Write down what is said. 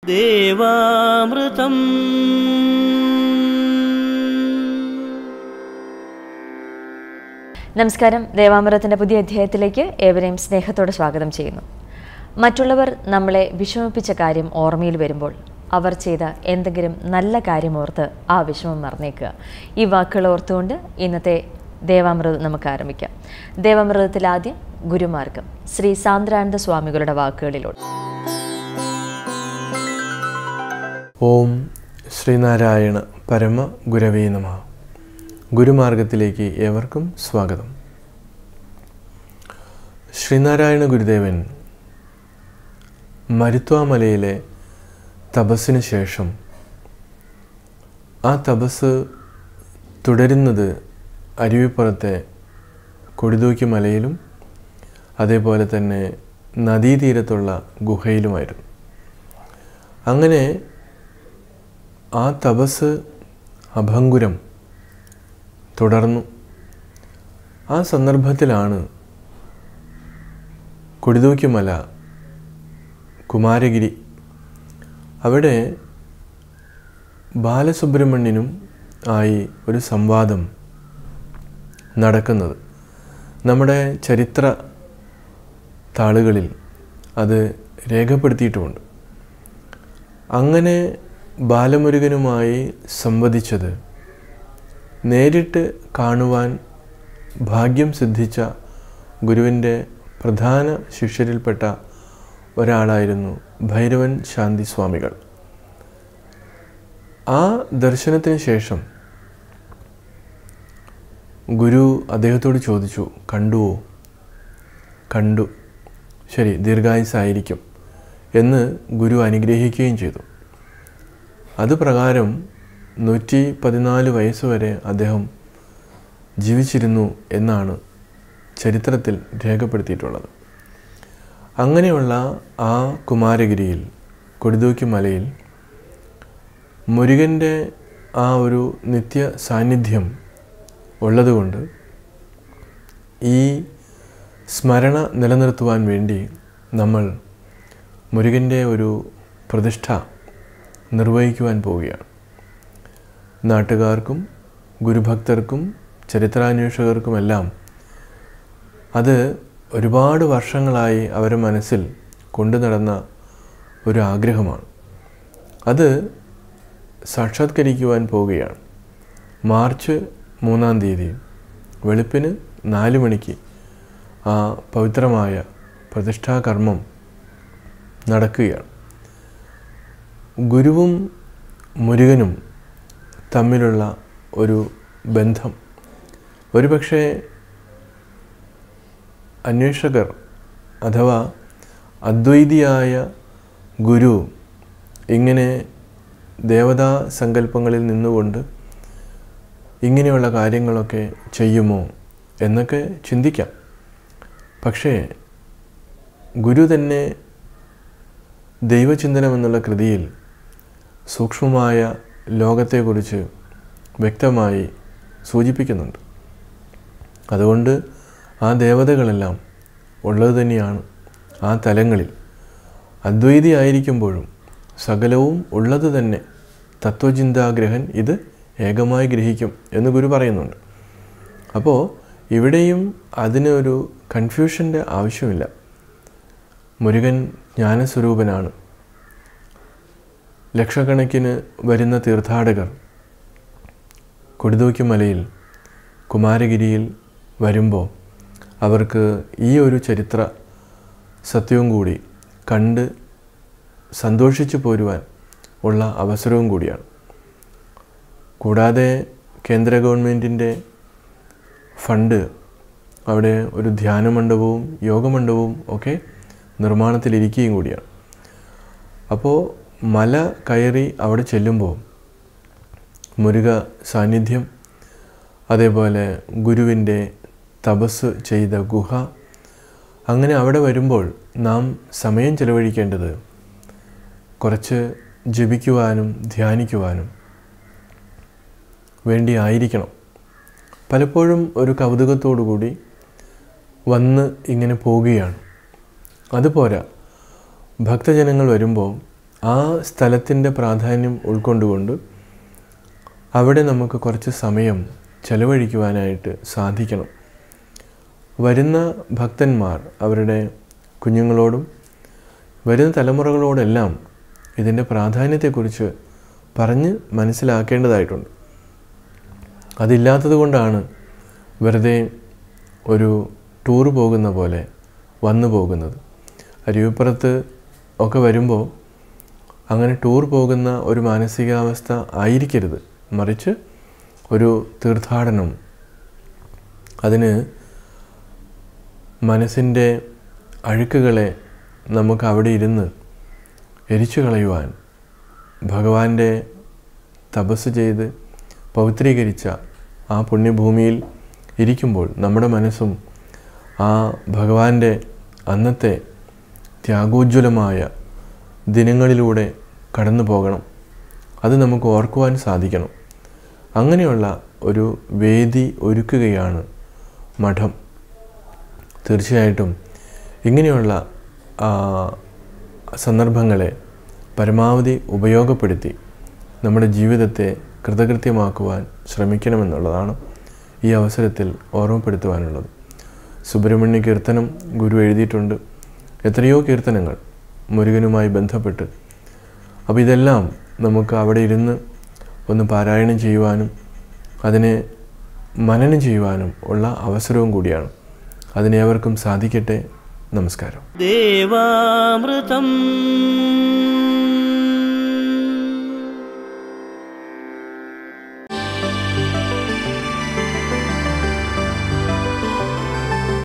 ദേവാമൃതം നമസ്കാരം ദേവാമൃതത്തിൻ്റെ പുതിയ അധ്യായത്തിലേക്ക് ഏവരെയും സ്നേഹത്തോടെ സ്വാഗതം ചെയ്യുന്നു മറ്റുള്ളവർ നമ്മളെ വിഷമിപ്പിച്ച കാര്യം ഓർമ്മയിൽ വരുമ്പോൾ അവർ ചെയ്ത എന്തെങ്കിലും നല്ല കാര്യം ഓർത്ത് ആ വിഷമം മറന്നേക്കുക ഈ വാക്കുകൾ ഓർത്തുകൊണ്ട് ഇന്നത്തെ ദേവാമൃതം നമുക്ക് ആരംഭിക്കാം ദേവാമൃതത്തിൽ ആദ്യം ഗുരുമാർഗം ശ്രീ സാന്ദ്രാനന്ദ സ്വാമികളുടെ വാക്കുകളിലൂടെ ഓം ശ്രീനാരായണ പരമ ഗുരവേ നമ ഗുരുമാർഗത്തിലേക്ക് ഏവർക്കും സ്വാഗതം ശ്രീനാരായണ ഗുരുദേവൻ മരുത്വാമലയിലെ തപസ്സിന് ശേഷം ആ തപസ് തുടരുന്നത് അരുവിപ്പുറത്തെ കൊടിതൂക്കി മലയിലും അതേപോലെ തന്നെ നദീതീരത്തുള്ള ഗുഹയിലുമായിരുന്നു അങ്ങനെ ആ തപസ് അഭംഗുരം തുടർന്നു ആ സന്ദർഭത്തിലാണ് കൊടിതൂക്കിമല കുമാരഗിരി അവിടെ ബാലസുബ്രഹ്മണ്യനും ആയി ഒരു സംവാദം നടക്കുന്നത് നമ്മുടെ ചരിത്ര താളുകളിൽ അത് രേഖപ്പെടുത്തിയിട്ടുമുണ്ട് അങ്ങനെ ബാലമുരുകനുമായി സംവദിച്ചത് നേരിട്ട് കാണുവാൻ ഭാഗ്യം സിദ്ധിച്ച ഗുരുവിൻ്റെ പ്രധാന ശിഷ്യരിൽപ്പെട്ട ഒരാളായിരുന്നു ഭൈരവൻ ശാന്തി സ്വാമികൾ ആ ദർശനത്തിന് ശേഷം ഗുരു അദ്ദേഹത്തോട് ചോദിച്ചു കണ്ടുവോ കണ്ടു ശരി ദീർഘായുസായിരിക്കും എന്ന് ഗുരു അനുഗ്രഹിക്കുകയും ചെയ്തു അത് പ്രകാരം നൂറ്റി പതിനാല് വയസ്സ് വരെ അദ്ദേഹം ജീവിച്ചിരുന്നു എന്നാണ് ചരിത്രത്തിൽ രേഖപ്പെടുത്തിയിട്ടുള്ളത് അങ്ങനെയുള്ള ആ കുമാരഗിരിയിൽ കൊടിതൂക്കി മലയിൽ മുരുകൻ്റെ ആ ഒരു നിത്യ സാന്നിധ്യം ഉള്ളതുകൊണ്ട് ഈ സ്മരണ നിലനിർത്തുവാൻ വേണ്ടി നമ്മൾ മുരുകൻ്റെ ഒരു പ്രതിഷ്ഠ നിർവഹിക്കുവാൻ പോവുകയാണ് നാട്ടുകാർക്കും ഗുരുഭക്തർക്കും ചരിത്രാന്വേഷകർക്കുമെല്ലാം അത് ഒരുപാട് വർഷങ്ങളായി അവരുടെ മനസ്സിൽ കൊണ്ടു നടന്ന ഒരു ആഗ്രഹമാണ് അത് സാക്ഷാത്കരിക്കുവാൻ പോവുകയാണ് മാർച്ച് മൂന്നാം തീയതി വെളുപ്പിന് നാല് മണിക്ക് ആ പവിത്രമായ പ്രതിഷ്ഠാകർമ്മം നടക്കുകയാണ് ഗുരുവും മുരുകനും തമ്മിലുള്ള ഒരു ബന്ധം ഒരുപക്ഷെ അന്വേഷകർ അഥവാ അദ്വൈതിയായ ഗുരു ഇങ്ങനെ ദേവതാ സങ്കല്പങ്ങളിൽ നിന്നുകൊണ്ട് ഇങ്ങനെയുള്ള കാര്യങ്ങളൊക്കെ ചെയ്യുമോ എന്നൊക്കെ ചിന്തിക്കാം പക്ഷേ ഗുരു തന്നെ ദൈവചിന്തനം എന്നുള്ള കൃതിയിൽ സൂക്ഷ്മമായ ലോകത്തെക്കുറിച്ച് വ്യക്തമായി സൂചിപ്പിക്കുന്നുണ്ട് അതുകൊണ്ട് ആ ദേവതകളെല്ലാം ഉള്ളത് തന്നെയാണ് ആ തലങ്ങളിൽ അദ്വൈതി ആയിരിക്കുമ്പോഴും സകലവും ഉള്ളത് തന്നെ തത്വചിന്താഗ്രഹൻ ഇത് ഏകമായി ഗ്രഹിക്കും എന്ന് ഗുരു പറയുന്നുണ്ട് അപ്പോൾ ഇവിടെയും അതിനൊരു കൺഫ്യൂഷൻ്റെ ആവശ്യമില്ല മുരുകൻ ജ്ഞാനസ്വരൂപനാണ് ലക്ഷക്കണക്കിന് വരുന്ന തീർത്ഥാടകർ കൊടിതൂക്കി മലയിൽ കുമാരഗിരിയിൽ വരുമ്പോൾ അവർക്ക് ഈ ഒരു ചരിത്ര സത്യവും കൂടി കണ്ട് സന്തോഷിച്ചു പോരുവാൻ ഉള്ള അവസരവും കൂടിയാണ് കൂടാതെ കേന്ദ്ര ഗവൺമെൻറ്റിൻ്റെ ഫണ്ട് അവിടെ ഒരു ധ്യാന മണ്ഡപവും യോഗമണ്ഡപവും ഒക്കെ നിർമ്മാണത്തിലിരിക്കുകയും കൂടിയാണ് അപ്പോൾ മല കയറി അവിടെ ചെല്ലുമ്പോൾ മുരുക സാന്നിധ്യം അതേപോലെ ഗുരുവിൻ്റെ തപസ് ചെയ്ത ഗുഹ അങ്ങനെ അവിടെ വരുമ്പോൾ നാം സമയം ചെലവഴിക്കേണ്ടത് കുറച്ച് ജപിക്കുവാനും ധ്യാനിക്കുവാനും വേണ്ടി ആയിരിക്കണം പലപ്പോഴും ഒരു കൗതുകത്തോടു കൂടി വന്ന് ഇങ്ങനെ പോവുകയാണ് അതുപോരാ ഭക്തജനങ്ങൾ വരുമ്പോൾ ആ സ്ഥലത്തിൻ്റെ പ്രാധാന്യം ഉൾക്കൊണ്ടുകൊണ്ട് അവിടെ നമുക്ക് കുറച്ച് സമയം ചെലവഴിക്കുവാനായിട്ട് സാധിക്കണം വരുന്ന ഭക്തന്മാർ അവരുടെ കുഞ്ഞുങ്ങളോടും വരുന്ന തലമുറകളോടെല്ലാം ഇതിൻ്റെ പ്രാധാന്യത്തെക്കുറിച്ച് പറഞ്ഞ് മനസ്സിലാക്കേണ്ടതായിട്ടുണ്ട് അതില്ലാത്തത് കൊണ്ടാണ് വെറുതെ ഒരു ടൂർ പോകുന്ന പോലെ വന്നു പോകുന്നത് അരുവിപ്പുറത്ത് ഒക്കെ വരുമ്പോൾ അങ്ങനെ ടൂർ പോകുന്ന ഒരു മാനസികാവസ്ഥ ആയിരിക്കരുത് മറിച്ച് ഒരു തീർത്ഥാടനം അതിന് മനസ്സിൻ്റെ അഴുക്കുകളെ നമുക്ക് അവിടെ ഇരുന്ന് എരിച്ചു കളയുവാൻ ഭഗവാന്റെ തപസ് ചെയ്ത് പവിത്രീകരിച്ച ആ പുണ്യഭൂമിയിൽ ഇരിക്കുമ്പോൾ നമ്മുടെ മനസ്സും ആ ഭഗവാന്റെ അന്നത്തെ ത്യാഗോജ്വലമായ ദിനങ്ങളിലൂടെ കടന്നു പോകണം അത് നമുക്ക് ഓർക്കുവാൻ സാധിക്കണം അങ്ങനെയുള്ള ഒരു വേദി ഒരുക്കുകയാണ് മഠം തീർച്ചയായിട്ടും ഇങ്ങനെയുള്ള ആ, സന്ദർഭങ്ങളെ പരമാവധി ഉപയോഗപ്പെടുത്തി നമ്മുടെ ജീവിതത്തെ കൃതകൃത്യമാക്കുവാൻ ശ്രമിക്കണമെന്നുള്ളതാണ് ഈ അവസരത്തിൽ ഓർമ്മപ്പെടുത്തുവാനുള്ളത് സുബ്രഹ്മണ്യ കീർത്തനം ഗുരു എഴുതിയിട്ടുണ്ട് എത്രയോ കീർത്തനങ്ങൾ മുരുകനുമായി ബന്ധപ്പെട്ട് അപ്പോൾ ഇതെല്ലാം നമുക്ക് അവിടെ ഇരുന്ന് ഒന്ന് പാരായണം ചെയ്യുവാനും അതിനെ മനനം ചെയ്യുവാനും ഉള്ള അവസരവും കൂടിയാണ് അതിനേവർക്കും സാധിക്കട്ടെ നമസ്കാരം देवामृतम्